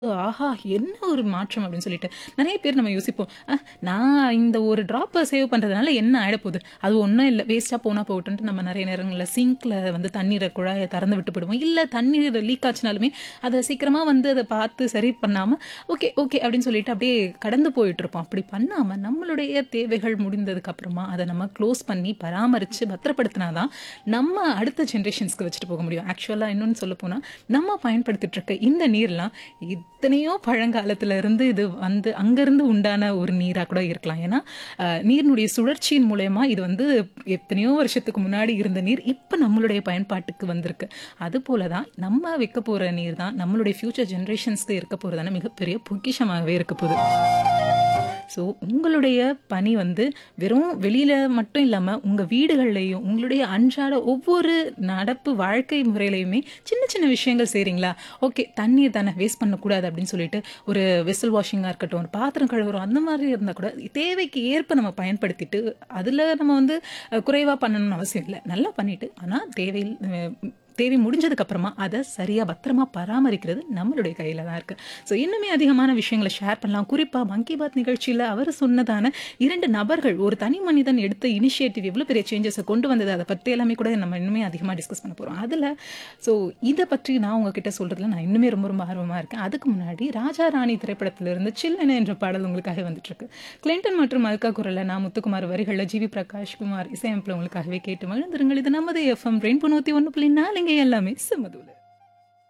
ஆஹா! என்ன ஒரு மாற்றம் அப்படின்னு சொல்லிட்டு. நெறைய பேர் நம்ம யோசிப்போம். அ நான் இந்த ஒரு ட்ராப்ப சேவ் பண்றதுனால என்ன ஆயிடப்போது? அது ஒண்ணும் இல்ல. வேஸ்ட்டா போனா போகட்டும்ன்ட்டு நம்ம நெறைய நேரங்கள்ல சிங்க்ல வந்து தண்ணீர குழாய திறந்து விட்டு போயிடுவோம். இல்ல தண்ணீர் லீக் ஆச்சுனாலுமே, அத சீக்கிரமா வந்து அத பார்த்து சரி பண்ணாம, ஓகே, ஓகே அப்படின்னு சொல்லிட்டு அப்படியே கடந்து போயிட்டுருப்போம். அப்படி பண்ணாம நம்மளுடைய தேவைகள் முடிந்ததுக்கு அப்புறமா அத நம்ம க்ளோஸ் பண்ணி பராமரிச்சு பத்திரப்படுத்தினா தான், நம்ம அடுத்த ஜெனரேஷன்ஸ்க்கு வச்சுட்டு போக முடியும். ஆக்சுவலா இன்னொன்னு சொல்லப்போனா, நம்ம பயன்படுத்திட்டு இருக்க இந்த நீர்லாம் எத்தனையோ பழங்காலத்துல இருந்து இது வந்து அங்கருந்து உண்டான ஒரு நீரா கூட இருக்கலாம். ஏன்னா, அ நீரினுடைய சுழற்சியின் மூலியமா இது வந்து எத்தனையோ வருஷத்துக்கு முன்னாடி இருந்த நீர், இப்ப நம்மளுடைய பயன்பாட்டுக்கு வந்திருக்கு. அதுபோல தான் நம்ம வைக்க போற நீர் தான் நம்மளுடைய ஃபியூச்சர் ஜெனரேஷன்ஸ்க்கு இருக்க போறதான மிகப்பெரிய பொக்கிஷமாகவே இருக்க போது. ஸோ உங்களுடைய பணி வந்து வெறும் வெளியில மட்டும் இல்லாம, உங்க வீடுகள்லயும், உங்களுடைய அன்றாட ஒவ்வொரு நடப்பு வாழ்க்கை முறையிலயுமே சின்ன சின்ன விஷயங்கள் செய்றீங்களா? ஓகே தண்ணீர் தானே வேஸ்ட் பண்ணக்கூடாது அப்படின்னு சொல்லிட்டு, ஒரு வெசல் வாஷிங்கா இருக்கட்டும், ஒரு பாத்திரம் கழுவுறோம் அந்த மாதிரி இருந்தா கூட, தேவைக்கு ஏற்ப நம்ம பயன்படுத்திட்டு, அதுல நம்ம வந்து அ குறைவா பண்ணணும்னு அவசியம் இல்ல. நல்லா பண்ணிட்டு, ஆனா தேவையில் அ தேவை முடிஞ்சதுக்கு அப்புறமா அத சரியா பத்திரமா பராமரிக்கிறது நம்மளுடைய கையில தான் இருக்கு. ஸோ இன்னுமே அதிகமான விஷயங்கள ஷேர் பண்ணலாம். குறிப்பா மன் கி பாத் நிகழ்ச்சியில அவரு சொன்னதான 2 நபர்கள், ஒரு தனி மனிதன் எடுத்த இனிஷியேட்டிவ் எவ்வளோ பெரிய சேஞ்சஸ கொண்டு வந்தது, அத பத்தி எல்லாமே கூட நம்ம இன்னுமே அதிகமா டிஸ்கஸ் பண்ண போறோம். அதுல ஸோ இத பற்றி நான் உங்ககிட்ட சொல்றதுல நான் இன்னுமே ரொம்ப ரொம்ப ஆர்வமா இருக்கேன். அதுக்கு முன்னாடி ராஜா ராணி திரைப்படத்திலிருந்து சில்லென என்ற பாடல் உங்களுக்காக வந்துட்டுருக்கு. கிளின்டன் மற்றும் மல்கா குரல்ல நான் முத்துக்குமார் வரிகள்ல ஜி. வி. பிரகாஷ் குமார் இசையமைப்புல உங்களுக்காகவே கேட்டு மகிழ்ந்திருங்கள். இது நமது எஃப்எம் ரெயின்போ 101.4 இங்க எல்லாமே செம்மதூளு.